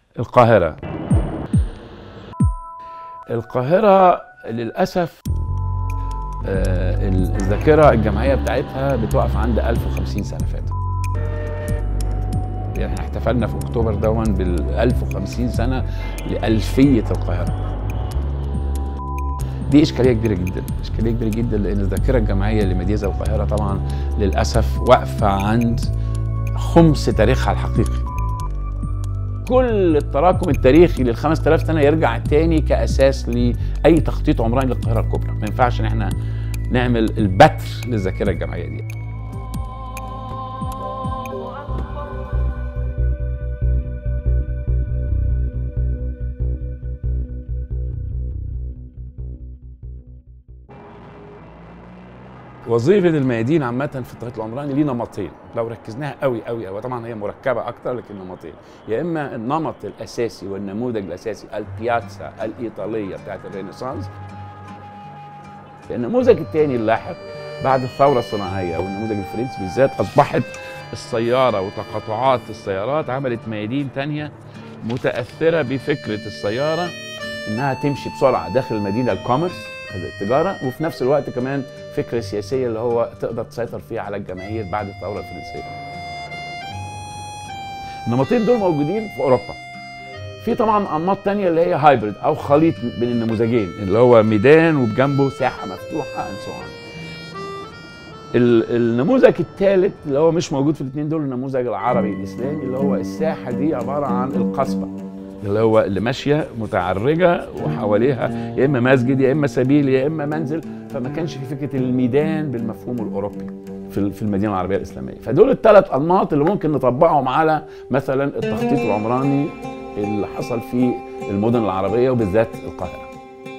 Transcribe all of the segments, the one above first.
القاهرة القاهرة للأسف آه، الذاكرة الجمعية بتاعتها بتوقف عند 1050 سنة فاتوا يعني احنا احتفلنا في اكتوبر دون بال 1050 سنة لألفية القاهرة دي اشكاليه كبيره جدا اشكاليه كبيره جدا لان الذاكره الجمعيه لمدينه القاهره طبعا للاسف واقفه عند خمس تاريخها الحقيقي كل التراكم التاريخي لل 5000 سنه يرجع تاني كاساس لاي تخطيط عمراني للقاهره الكبرى ما ينفعش ان احنا نعمل البتر للذاكره الجمعيه دي وظيفه الميادين عامه في التخطيط العمراني ليه نمطين لو ركزناها قوي قوي قوي طبعا هي مركبه اكتر لكن نمطين يا اما النمط الاساسي والنموذج الاساسي البياتزا الايطاليه بتاعت الرينيسانس النموذج الثاني اللاحق بعد الثوره الصناعيه والنموذج الفرنسي بالذات اصبحت السياره وتقاطعات السيارات عملت ميادين تانية متاثره بفكره السياره انها تمشي بسرعه داخل المدينه الكوميرس التجاره وفي نفس الوقت كمان فكره سياسيه اللي هو تقدر تسيطر فيها على الجماهير بعد الثوره الفرنسيه. النمطين دول موجودين في اوروبا. في طبعا انماط تانية اللي هي هايبرد او خليط بين النموذجين اللي هو ميدان وبجنبه ساحه مفتوحه and so on. النموذج الثالث اللي هو مش موجود في الاثنين دول النموذج العربي الاسلامي اللي هو الساحه دي عباره عن القصبه اللي هو اللي ماشيه متعرجه وحواليها يا اما مسجد يا اما سبيل يا اما منزل فما كانش في فكره الميدان بالمفهوم الاوروبي في في المدينه العربيه الاسلاميه فدول الثلاث انماط اللي ممكن نطبقهم على مثلا التخطيط العمراني اللي حصل في المدن العربيه وبالذات القاهره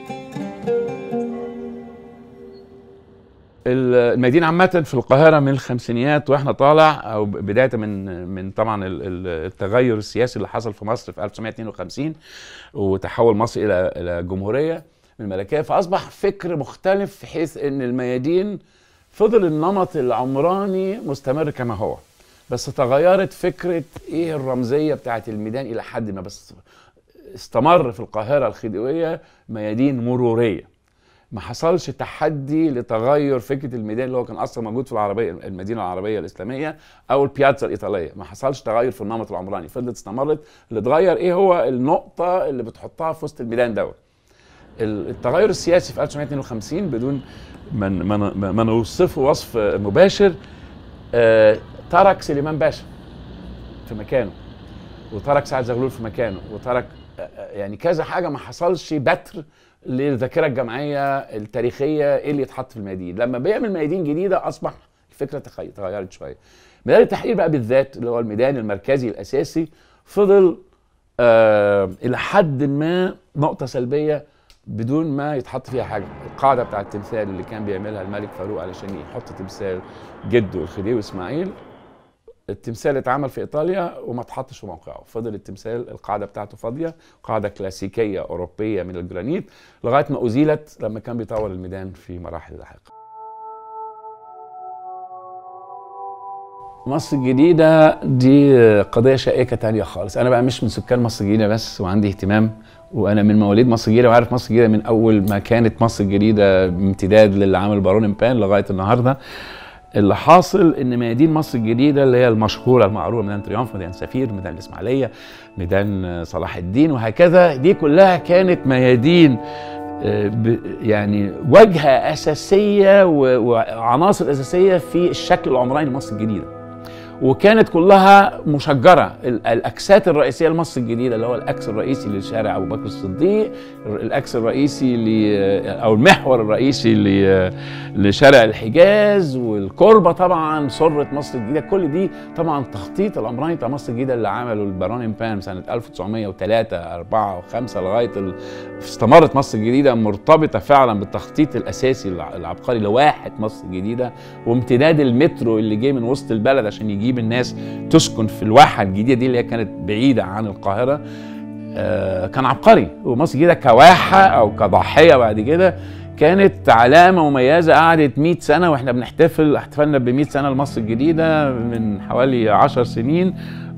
المدينه عامه في القاهره من الخمسينيات واحنا طالع او بدايه من من طبعا التغير السياسي اللي حصل في مصر في 1952 وتحول مصر الى الى جمهوريه من الملكيه فاصبح فكر مختلف في حيث ان الميادين فضل النمط العمراني مستمر كما هو بس تغيرت فكره ايه الرمزيه بتاعت الميدان الى حد ما بس استمر في القاهره الخديويه ميادين مروريه ما حصلش تحدي لتغير فكره الميدان اللي هو كان اصلا موجود في العربيه المدينه العربيه الاسلاميه او البياتزا الايطاليه ما حصلش تغير في النمط العمراني فضلت استمرت اللي اتغير ايه هو النقطه اللي بتحطها في وسط الميدان دوت التغير السياسي في 1952 بدون من من ما نوصفه وصف مباشر آه ترك سليمان باشا في مكانه وترك سعد زغلول في مكانه وترك آه يعني كذا حاجه ما حصلش بتر للذاكره الجمعيه التاريخيه ايه اللي يتحط في الميادين لما بيعمل ميادين جديده اصبح الفكره تغيرت شويه ميدان التحرير بقى بالذات اللي هو الميدان المركزي الاساسي فضل آه الى حد ما نقطه سلبيه بدون ما يتحط فيها حاجه القاعده بتاع التمثال اللي كان بيعملها الملك فاروق علشان يحط تمثال جده الخديوي اسماعيل التمثال اتعمل في ايطاليا وما اتحطش في موقعه فضل التمثال القاعده بتاعته فاضيه قاعده كلاسيكيه اوروبيه من الجرانيت لغايه ما ازيلت لما كان بيطور الميدان في مراحل لاحقه مصر الجديدة دي قضية شائكة تانية خالص أنا بقى مش من سكان مصر الجديدة بس وعندي اهتمام وأنا من مواليد مصر الجديدة وعارف مصر الجديدة من أول ما كانت مصر الجديدة امتداد للي عمل بارون بان لغاية النهاردة اللي حاصل ان ميادين مصر الجديده اللي هي المشهوره المعروفه ميدان تريومف ميدان سفير ميدان الاسماعيليه ميدان صلاح الدين وهكذا دي كلها كانت ميادين يعني واجهه اساسيه وعناصر اساسيه في الشكل العمراني لمصر الجديده وكانت كلها مشجره الاكسات الرئيسيه لمصر الجديده اللي هو الاكس الرئيسي لشارع ابو بكر الصديق الاكس الرئيسي ل او المحور الرئيسي لشارع الحجاز والكوربه طبعا سره مصر الجديده كل دي طبعا تخطيط العمراني بتاع مصر الجديده اللي عمله البارون امبان سنه 1903 4 و5 لغايه ال... استمرت مصر الجديده مرتبطه فعلا بالتخطيط الاساسي العبقري لواحه مصر الجديده وامتداد المترو اللي جه من وسط البلد عشان يجيب الناس تسكن في الواحه الجديده دي اللي هي كانت بعيده عن القاهره آه كان عبقري ومصر الجديده كواحه او كضاحيه بعد كده كانت علامة مميزة قعدت 100 سنة واحنا بنحتفل احتفلنا ب 100 سنة لمصر الجديدة من حوالي 10 سنين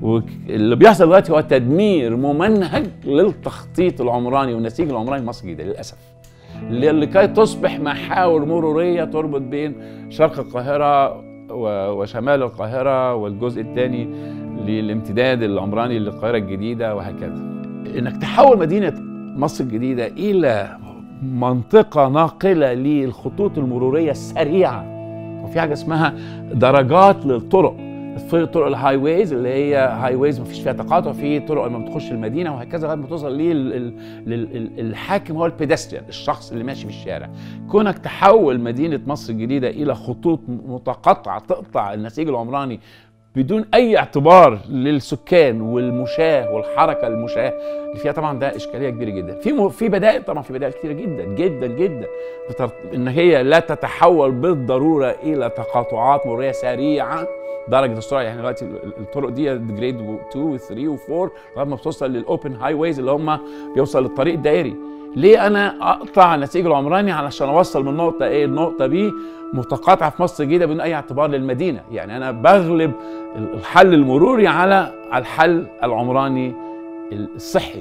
واللي بيحصل دلوقتي هو تدمير ممنهج للتخطيط العمراني والنسيج العمراني مصر الجديده للاسف لكي تصبح محاور مروريه تربط بين شرق القاهره وشمال القاهره والجزء الثاني للامتداد العمراني للقاهره الجديده وهكذا انك تحول مدينه مصر الجديده الى منطقه ناقله للخطوط المروريه السريعه وفي حاجه اسمها درجات للطرق في طرق الهاي ويز اللي هي هاي ويز ما فيش فيها تقاطع في طرق لما بتخش المدينه وهكذا لغايه ما توصل للحاكم هو البيدستريان الشخص اللي ماشي في الشارع كونك تحول مدينه مصر الجديده الى خطوط متقاطعه تقطع النسيج العمراني بدون اي اعتبار للسكان والمشاه والحركه المشاه اللي فيها طبعا ده اشكاليه كبيره جدا في في بدائل طبعا في بدائل كثيره جدا جدا جدا ان هي لا تتحول بالضروره الى تقاطعات مروريه سريعه درجه السرعه يعني دلوقتي الطرق دي جريد 2 و 3 و 4 لغايه ما بتوصل للاوبن هاي ويز اللي هم بيوصل للطريق الدائري ليه انا اقطع النسيج العمراني علشان اوصل من نقطه A لنقطه B متقاطعه في مصر الجديده بدون اي اعتبار للمدينه يعني انا بغلب الحل المروري على الحل العمراني الصحي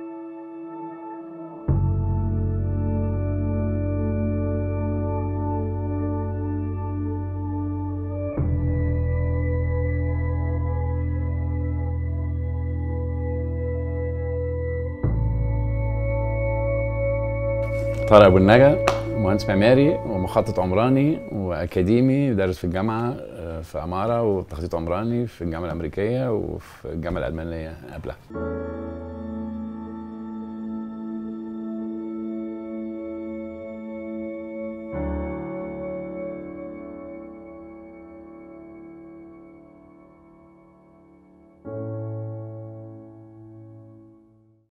طارق ابو النجا مهندس معماري ومخطط عمراني واكاديمي بدرس في الجامعه آه، في عماره وتخطيط عمراني في الجامعه الامريكيه وفي الجامعه الالمانيه قبلها